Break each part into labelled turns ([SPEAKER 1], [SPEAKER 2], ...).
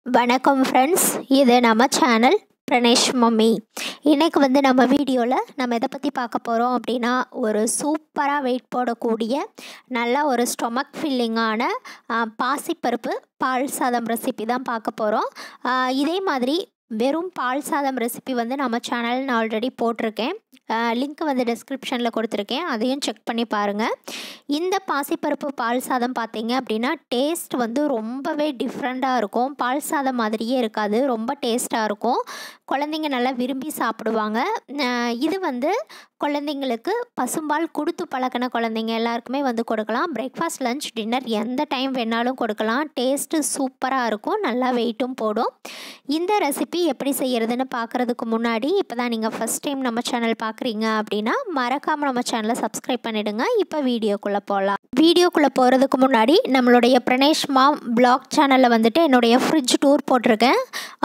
[SPEAKER 1] வணக்கம் ஃப்ரெண்ட்ஸ் இது நம்ம சேனல் பிரணேஷ் மம்மி இன்றைக்கி வந்து நம்ம வீடியோவில் நம்ம எதை பற்றி பார்க்க போகிறோம் அப்படின்னா ஒரு சூப்பராக வெயிட் போடக்கூடிய நல்ல ஒரு ஸ்டொமக் ஃபில்லிங்கான பாசிப்பருப்பு பால் சாதம் ரெசிபி தான் பார்க்க போகிறோம் இதே மாதிரி வெறும் பால் சாதம் ரெசிபி வந்து நம்ம சேனல் நான் ஆல்ரெடி போட்டிருக்கேன் லிங்க் வந்து டிஸ்கிரிப்ஷனில் கொடுத்துருக்கேன் அதையும் செக் பண்ணி பாருங்கள் இந்த பாசிப்பருப்பு பால் சாதம் பார்த்தீங்க அப்படின்னா டேஸ்ட் வந்து ரொம்பவே டிஃப்ரெண்ட்டாக இருக்கும் பால் சாதம் மாதிரியே இருக்காது ரொம்ப டேஸ்ட்டாக இருக்கும் குழந்தைங்க நல்லா விரும்பி சாப்பிடுவாங்க இது வந்து குழந்தைங்களுக்கு பசும்பால் கொடுத்து பழக்கின குழந்தைங்க எல்லாருக்குமே வந்து கொடுக்கலாம் பிரேக்ஃபாஸ்ட் லஞ்ச் டின்னர் எந்த டைம் வேணாலும் கொடுக்கலாம் டேஸ்ட்டு சூப்பராக இருக்கும் நல்லா வெயிட்டும் போடும் இந்த ரெசிபி எப்படி செய்கிறதுன்னு பார்க்குறதுக்கு முன்னாடி இப்போ தான் நீங்கள் ஃபஸ்ட் டைம் நம்ம சேனல் பார்க்குறீங்க அப்படின்னா மறக்காமல் நம்ம சேனலை சப்ஸ்கிரைப் பண்ணிவிடுங்க இப்போ வீடியோக்குள்ளே போகலாம் வீடியோக்குள்ளே போகிறதுக்கு முன்னாடி நம்மளுடைய பிரணேஷ் மாம் பிளாக் சேனலில் வந்துட்டு என்னுடைய ஃப்ரிட்ஜ் டூர் போட்டிருக்கேன்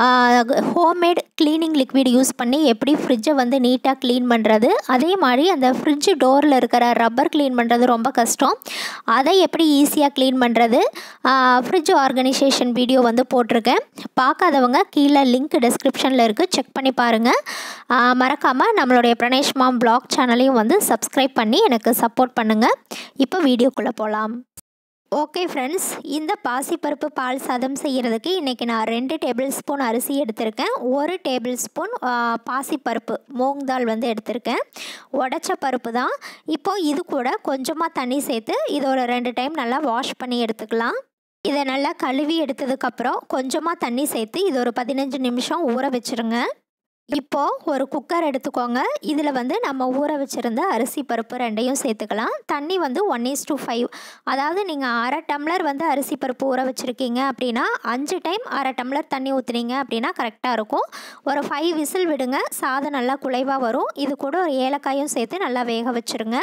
[SPEAKER 1] ஹோம்மேட் க்ளீனிங் லிக்விட் யூஸ் பண்ணி எப்படி ஃப்ரிட்ஜை வந்து நீட்டாக க்ளீன் பண்ணுறது அதே மாதிரி அந்த ஃப்ரிட்ஜ் டோரில் இருக்கிற ரப்பர் க்ளீன் பண்ணுறது ரொம்ப கஷ்டம் அதை எப்படி ஈஸியாக க்ளீன் பண்ணுறது ஃப்ரிட்ஜ் ஆர்கனைசேஷன் வீடியோ வந்து போட்டிருக்கேன் பார்க்காதவங்க கீழே லிங்க் டிஸ்கிரிப்ஷனில் இருக்குது செக் பண்ணி பாருங்கள் மறக்காமல் நம்மளுடைய பிரணேஷ் மாம் பிளாக் சேனலையும் வந்து சப்ஸ்கிரைப் பண்ணி எனக்கு சப்போர்ட் பண்ணுங்கள் இப்போ வீடியோக்குள்ளே போகலாம் ஓகே ஃப்ரெண்ட்ஸ் இந்த பாசிப்பருப்பு பால் சாதம் செய்கிறதுக்கு இன்றைக்கி நான் ரெண்டு டேபிள் ஸ்பூன் அரிசி எடுத்திருக்கேன் ஒரு டேபிள் ஸ்பூன் பாசிப்பருப்பு மூங் தால் வந்து எடுத்திருக்கேன் உடச்ச பருப்பு தான் இப்போது இது கூட கொஞ்சமாக தண்ணி சேர்த்து இது ஒரு ரெண்டு டைம் நல்லா வாஷ் பண்ணி எடுத்துக்கலாம் இதை நல்லா கழுவி எடுத்ததுக்கப்புறம் கொஞ்சமாக தண்ணி சேர்த்து இது ஒரு பதினஞ்சு நிமிஷம் ஊற வச்சுருங்க இப்போது ஒரு குக்கர் எடுத்துக்கோங்க இதில் வந்து நம்ம ஊற வச்சுருந்த அரிசி பருப்பு ரெண்டையும் சேர்த்துக்கலாம் தண்ணி வந்து ஒன் இஸ் டூ ஃபைவ் அதாவது நீங்கள் அரை டம்ளர் வந்து அரிசி பருப்பு ஊற வச்சுருக்கீங்க அப்படின்னா அஞ்சு டைம் அரை டம்ளர் தண்ணி ஊற்றுனீங்க அப்படின்னா கரெக்டாக இருக்கும் ஒரு ஃபைவ் விசில் விடுங்க சாதம் நல்லா குலைவாக வரும் இது கூட ஒரு ஏலக்காயும் சேர்த்து நல்லா வேக வச்சுருங்க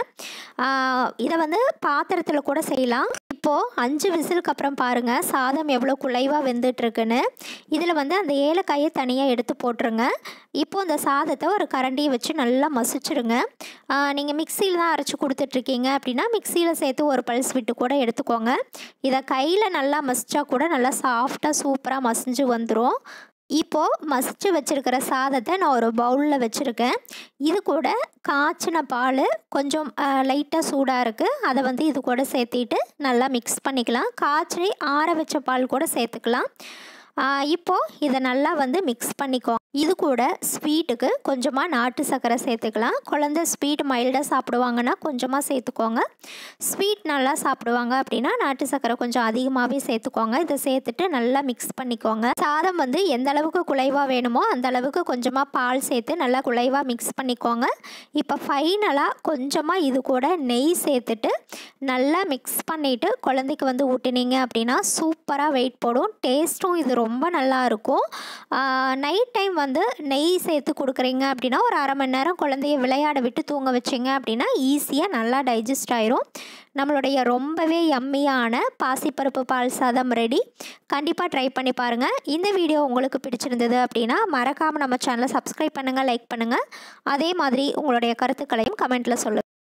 [SPEAKER 1] இதை வந்து பாத்திரத்தில் கூட செய்யலாம் இப்போது அஞ்சு விசிலுக்கு அப்புறம் பாருங்கள் சாதம் எவ்வளோ குலைவாக வெந்துட்டுருக்குன்னு இதில் வந்து அந்த ஏலக்காயை தனியாக எடுத்து போட்டுருங்க இப்போது அந்த சாதத்தை ஒரு கரண்டியை வச்சு நல்லா மசிச்சிடுங்க நீங்கள் மிக்சியில் தான் அரைச்சி கொடுத்துட்ருக்கீங்க அப்படின்னா மிக்சியில் சேர்த்து ஒரு பல்ஸ் விட்டு கூட எடுத்துக்கோங்க இதை கையில் நல்லா மசிச்சா கூட நல்லா சாஃப்டாக சூப்பராக மசிஞ்சு வந்துடும் இப்போது மசிச்சு வச்சுருக்கிற சாதத்தை நான் ஒரு பவுலில் வச்சுருக்கேன் இது கூட காய்ச்சின பால் கொஞ்சம் லைட்டாக சூடாக இருக்குது அதை வந்து இது கூட சேர்த்திட்டு நல்லா மிக்ஸ் பண்ணிக்கலாம் காய்ச்சி ஆற வச்ச பால் கூட சேர்த்துக்கலாம் இப்போது இதை நல்லா வந்து மிக்ஸ் பண்ணிக்கோ இது கூட ஸ்வீட்டுக்கு கொஞ்சமாக நாட்டு சர்க்கரை சேர்த்துக்கலாம் குழந்த ஸ்வீட் மைல்டாக சாப்பிடுவாங்கன்னா கொஞ்சமாக சேர்த்துக்கோங்க ஸ்வீட் நல்லா சாப்பிடுவாங்க அப்படின்னா நாட்டு சர்க்கரை கொஞ்சம் அதிகமாகவே சேர்த்துக்கோங்க இதை சேர்த்துட்டு நல்லா மிக்ஸ் பண்ணிக்கோங்க சாதம் வந்து எந்த அளவுக்கு குலைவாக வேணுமோ அந்த அளவுக்கு கொஞ்சமாக பால் சேர்த்து நல்லா குலைவாக மிக்ஸ் பண்ணிக்கோங்க இப்போ ஃபைனலாக கொஞ்சமாக இது கூட நெய் சேர்த்துட்டு நல்லா மிக்ஸ் பண்ணிவிட்டு குழந்தைக்கு வந்து ஊட்டினீங்க அப்படின்னா சூப்பராக வெயிட் போடும் டேஸ்ட்டும் இது ரொம்ப நல்லாயிருக்கும் நைட் டைம் வந்து நெய் சேர்த்து கொடுக்குறீங்க அப்படின்னா ஒரு அரை மணி நேரம் குழந்தைய விளையாட விட்டு தூங்க வச்சிங்க அப்படின்னா ஈஸியாக நல்லா டைஜஸ்ட் ஆயிரும் நம்மளுடைய ரொம்பவே யம்மியான பாசிப்பருப்பு பால் சாதம் ரெடி கண்டிப்பாக ட்ரை பண்ணி பாருங்கள் இந்த வீடியோ உங்களுக்கு பிடிச்சிருந்தது அப்படின்னா மறக்காமல் நம்ம சேனலை சப்ஸ்கிரைப் பண்ணுங்கள் லைக் பண்ணுங்கள் அதே மாதிரி உங்களுடைய கருத்துக்களையும் கமெண்ட்டில் சொல்லுங்கள்